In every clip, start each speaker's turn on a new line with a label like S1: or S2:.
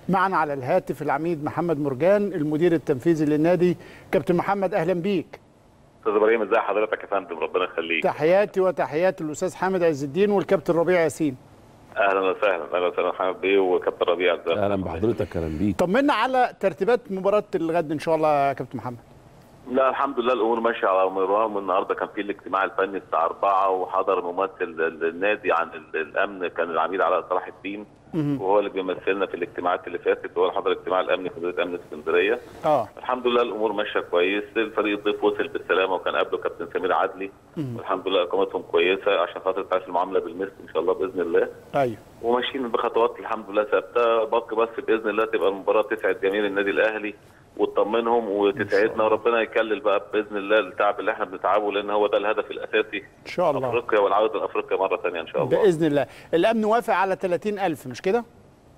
S1: معنا على الهاتف العميد محمد مرجان المدير التنفيذي للنادي كابتن محمد اهلا بيك
S2: استاذ ابراهيم ازي حضرتك يا فندم ربنا يخليك
S1: تحياتي وتحيات الاستاذ حامد عز الدين والكابتن ربيع ياسين
S2: اهلا وسهلا اهلا وسهلا محمد بيه وكابتن ربيع ازي
S3: اهلا بحضرتك اهلا بيك
S1: طمنا على ترتيبات مباراه الغد ان شاء الله يا كابتن محمد
S2: لا الحمد لله الامور ماشيه على مرام النهارده كان في الاجتماع الفني الساعه 4 وحضر ممثل النادي عن الامن كان العميد علاء صلاح الدين وهو اللي بيمثلنا في الاجتماعات اللي فاتت وهو اللي حضر اجتماع الامن في مديريه امن اسكندريه
S1: اه
S2: الحمد لله الامور ماشيه كويس الفريق الضيف وصل بالسلامه وكان قبله كابتن سمير عدلي والحمد لله اقامتهم كويسه عشان خاطر تعيش المعامله بالمثل ان شاء الله باذن الله
S1: ايوه
S2: وماشيين بخطوات الحمد لله ثابته باقي بس باذن الله تبقى المباراه تسعد جماهير النادي الاهلي وتطمنهم وتسعدنا وربنا يكلل بقى باذن الله التعب اللي احنا بنتعبه لان هو ده الهدف الاساسي
S1: ان شاء الله
S2: افريقيا والعوده لافريقيا مره ثانيه ان شاء الله
S1: باذن الله الامن وافق على 30000 مش كده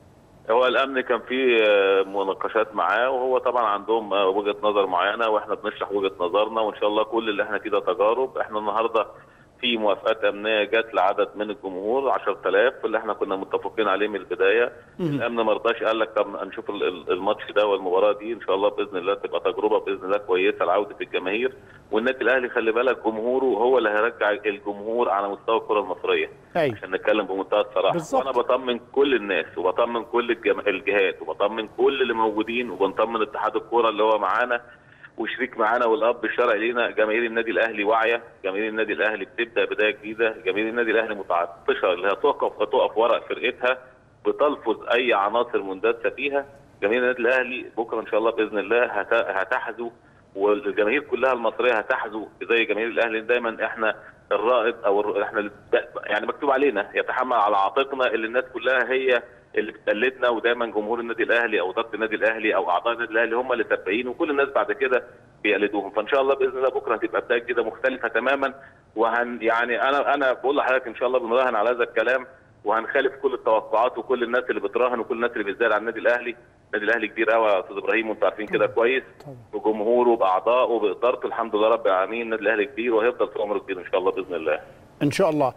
S2: هو الامن كان في مناقشات معاه وهو طبعا عندهم وجهه نظر معينه واحنا بنشرح وجهه نظرنا وان شاء الله كل اللي احنا كده تجارب احنا النهارده في موافقات امنيه جت لعدد من الجمهور 10000 اللي احنا كنا متفقين عليه من البدايه الامن ما رضاش قال لك طب نشوف الماتش ده والمباراه دي ان شاء الله باذن الله تبقى تجربه باذن الله كويسه لعوده الجماهير والنادي الاهلي خلي بالك جمهوره هو اللي هيرجع الجمهور على مستوى الكره المصريه
S1: أيوة.
S2: عشان نتكلم بمنتهى الصراحه
S1: بالزبط.
S2: وانا بطمن كل الناس وبطمن كل الجم... الجهات وبطمن كل اللي موجودين وبنطمن اتحاد الكوره اللي هو معانا وشريك معانا والاب الشرعي لينا جماهير النادي الاهلي واعيه جماهير النادي الاهلي بتبدا بدايه جديده جماهير النادي الاهلي متعطشه اللي هتقف هتقف ورا فرقتها بتلفظ اي عناصر مندسه فيها جماهير النادي الاهلي بكره ان شاء الله باذن الله هت... هتحذو والجماهير كلها المصريه هتحذو زي جماهير الاهلي دايما احنا الرائد او الر... احنا يعني مكتوب علينا يتحمل على عاتقنا اللي الناس كلها هي اللي بتقلدنا ودايما جمهور النادي الاهلي او اداره النادي الاهلي او اعضاء النادي الاهلي هم اللي سابقين وكل الناس بعد كده بيقلدوهم فان شاء الله باذن الله بكره هتبقى بدايه كده مختلفه تماما وهن يعني انا انا بقول لحضرتك ان شاء الله بنراهن على هذا الكلام وهنخالف كل التوقعات وكل الناس اللي بتراهن وكل الناس اللي بتزايد على النادي الاهلي النادي الاهلي كبير قوي يا استاذ ابراهيم وانتم عارفين كده كويس بجمهوره باعضائه بادارته الحمد لله رب العالمين النادي الاهلي كبير وهيفضل في عمره كبير ان شاء الله باذن الله
S1: ان شاء الله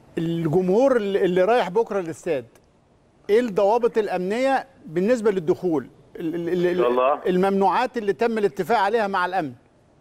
S1: الجمهور اللي رايح بكره الاستاد ايه الضوابط الامنيه بالنسبه للدخول
S2: ان شاء الله
S1: الممنوعات اللي تم الاتفاق عليها مع الامن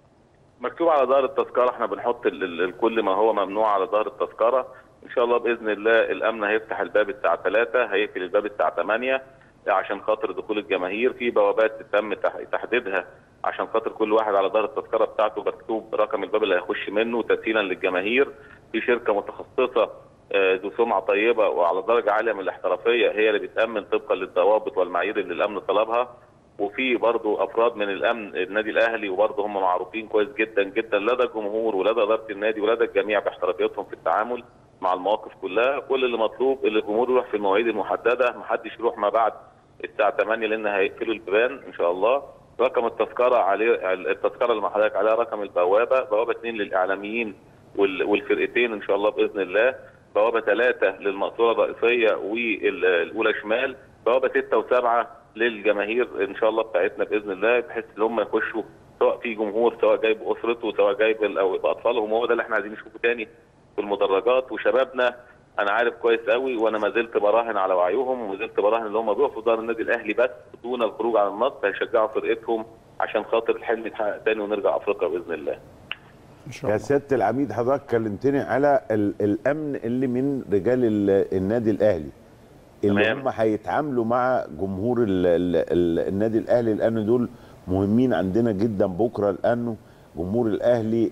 S2: مكتوب على ظهر التذكره احنا بنحط كل ما هو ممنوع على ظهر التذكره ان شاء الله باذن الله الامن هيفتح الباب الساعه 3 هيقفل الباب الساعه 8 عشان خاطر دخول الجماهير في بوابات تم تحديدها عشان خاطر كل واحد على ظهر التذكره بتاعته مكتوب رقم الباب اللي هيخش منه تسهيلا للجماهير في شركه متخصصه ذو سمعه طيبه وعلى درجه عاليه من الاحترافيه هي اللي بتامن طبقا للضوابط والمعايير اللي الامن طلبها وفي برضه افراد من الامن النادي الاهلي وبرضه هم معروفين كويس جدا جدا لدى الجمهور ولدى اداره النادي ولدى الجميع باحترافيتهم في التعامل مع المواقف كلها كل اللي مطلوب اللي الجمهور يروح في المواعيد المحدده محدش يروح ما بعد الساعه 8 لان هيقفلوا البيبان ان شاء الله رقم التذكره عليه التذكره اللي حضرتك عليها رقم البوابه بوابه اثنين للاعلاميين والفرقتين ان شاء الله باذن الله بوابه ثلاثه للمقصوره الرئيسيه والاولى شمال بوابه سته وسبعه للجماهير ان شاء الله بتاعتنا باذن الله بحيث ان هم يخشوا سواء في جمهور سواء جايب اسرته سواء جايب او باطفالهم هو ده اللي احنا عايزين نشوفه تاني في المدرجات وشبابنا انا عارف كويس قوي وانا ما زلت براهن على وعيهم وما زلت براهن ان هم بيقفوا في ظهر النادي الاهلي بس دون الخروج عن النص هيشجعوا فرقتهم عشان خاطر الحلم يتحقق تاني ونرجع افريقيا باذن الله.
S3: إن شاء الله. يا سياده العميد حضرتك كلمتني على الامن اللي من رجال النادي الاهلي اللي تمام. هم هيتعاملوا مع جمهور ال ال ال النادي الاهلي لان دول مهمين عندنا جدا بكره لانه جمهور الاهلي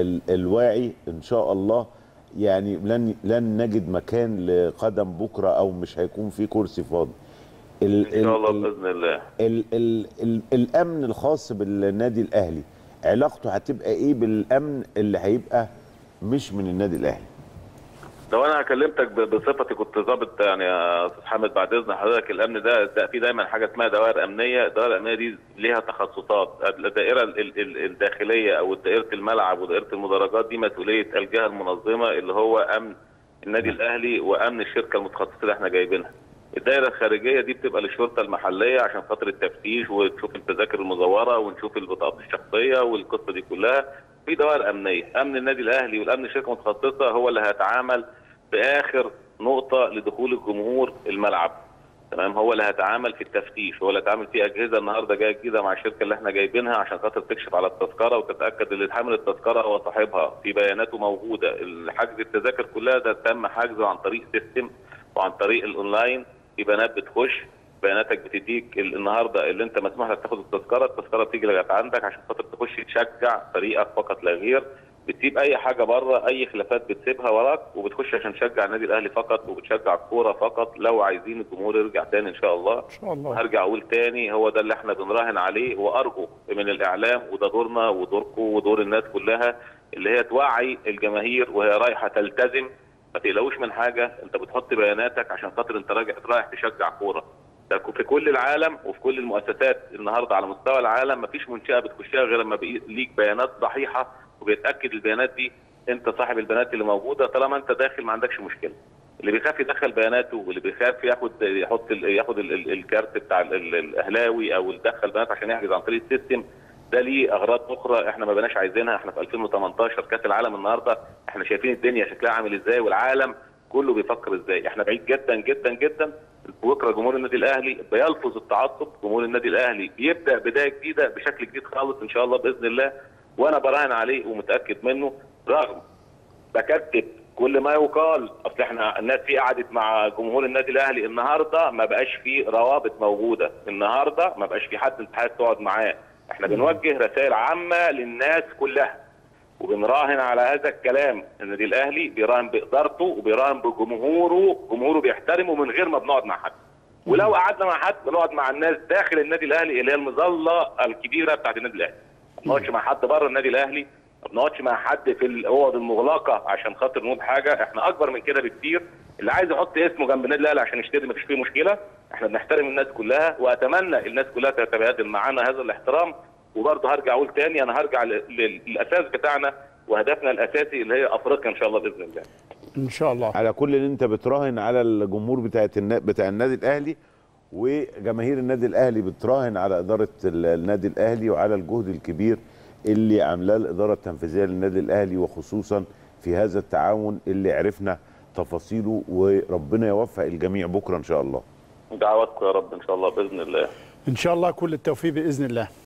S3: الواعي ان شاء الله يعني لن لن نجد مكان لقدم بكره او مش هيكون في كرسي فاضي
S2: ان شاء الله باذن الله
S3: ال ال ال الامن الخاص بالنادي الاهلي علاقته هتبقى ايه بالامن اللي هيبقى مش من النادي الاهلي
S2: لو انا كلمتك بصفتي كنت ظابط يعني يا استاذ حامد بعد اذن حضرتك الامن ده, ده في دايما حاجه اسمها دوائر امنيه، الدوائر الامنيه دي ليها تخصصات، الدائره الداخليه او دائره الملعب ودائره المدرجات دي مسؤوليه الجهه المنظمه اللي هو امن النادي الاهلي وامن الشركه المتخصصه اللي احنا جايبينها. الدائره الخارجيه دي بتبقى للشرطه المحليه عشان خاطر التفتيش وتشوف التذاكر المزوره ونشوف البطاقات الشخصيه والقصه دي كلها. في دوائر امنيه، امن النادي الاهلي والامن الشركه المتخصصه هو اللي هيتعامل باخر نقطه لدخول الجمهور الملعب تمام هو اللي هيتعامل في التفتيش هو اللي هيتعامل في اجهزه النهارده جايه جديده مع الشركه اللي احنا جايبينها عشان خاطر تكشف على التذكره وتتاكد ان اللي حامل التذكره هو صاحبها في بياناته موجوده حجز التذاكر كلها ده تم حجزه عن طريق سيستم وعن طريق الاونلاين في بيانات بتخش بياناتك بتديك ال- النهارده اللي انت مسموح لك تاخد التذكره التذكره بتيجي لغايه عندك عشان خاطر تخش تشجع فريقك فقط لا غير بتسيب اي حاجه بره اي خلافات بتسيبها وراك وبتخش عشان تشجع النادي الاهلي فقط وبتشجع الكوره فقط لو عايزين الجمهور يرجع تاني ان شاء الله
S1: ان شاء الله
S2: هرجع اقول تاني هو ده اللي احنا بنراهن عليه وارجو من الاعلام وده دورنا ودوركم ودور الناس كلها اللي هي توعي الجماهير وهي رايحه تلتزم ما تقلقوش من حاجه انت بتحط بياناتك عشان خاطر انت راجع رايح تشجع كوره ده في كل العالم وفي كل المؤسسات النهارده على مستوى العالم ما فيش منشاه بتخشها غير لما بي- ليك بيانات صحيحه وبيتاكد البيانات دي انت صاحب البيانات اللي موجوده طالما انت داخل ما عندكش مشكله اللي بيخاف يدخل بياناته واللي بيخاف ياخد يحط ال- ياخد ال- ال- الكارت بتاع ال- ال- الاهلاوي او يدخل بيانات عشان يحجز عن طريق السيستم ده ليه اغراض اخرى احنا ما بقناش عايزينها احنا في 2018 كاس العالم النهارده احنا شايفين الدنيا شكلها عامل ازاي والعالم كله بيفكر ازاي احنا بعيد جدا جدا جدا بكره جمهور النادي الاهلي بيلفظ التعصب جمهور النادي الاهلي بيبدا بدايه جديده بشكل جديد خالص ان شاء الله باذن الله وانا براهن عليه ومتاكد منه رغم بكتب كل ما يقال اصل احنا الناس في قعدت مع جمهور النادي الاهلي النهارده ما بقاش في روابط موجوده النهارده ما بقاش في حد الاتحاد تقعد معاه احنا بنوجه رسائل عامه للناس كلها وبنراهن على هذا الكلام النادي الاهلي بيراهن بادارته وبيراهن بجمهوره جمهوره بيحترمه من غير ما بنقعد مع حد ولو قعدنا مع حد بنقعد مع الناس داخل النادي الاهلي اللي هي المظله الكبيره بتاعت النادي الاهلي ما بنقعدش مع حد بره النادي الاهلي ما بنقعدش مع حد في الاوض المغلقه عشان خاطر نقول حاجه احنا اكبر من كده بكتير اللي عايز يحط اسمه جنب النادي الاهلي عشان يشتري مفيش فيه مشكله احنا بنحترم الناس كلها واتمنى الناس كلها تتبادل معانا هذا الاحترام وبرضه هرجع اقول تاني انا هرجع ل- لل- للاساس بتاعنا وهدفنا الاساسي اللي هي افريقيا ان شاء الله باذن الله
S1: ان شاء الله
S3: على كل اللي انت بتراهن على الجمهور بتاعت النا... بتاع النادي الاهلي وجماهير النادي الاهلي بتراهن على اداره ال- النادي الاهلي وعلى الجهد الكبير اللي عاملاه الاداره التنفيذيه للنادي الاهلي وخصوصا في هذا التعاون اللي عرفنا تفاصيله وربنا يوفق الجميع بكره ان شاء الله
S2: دعواتكم يا رب ان شاء الله باذن الله
S1: ان شاء الله كل التوفيق باذن الله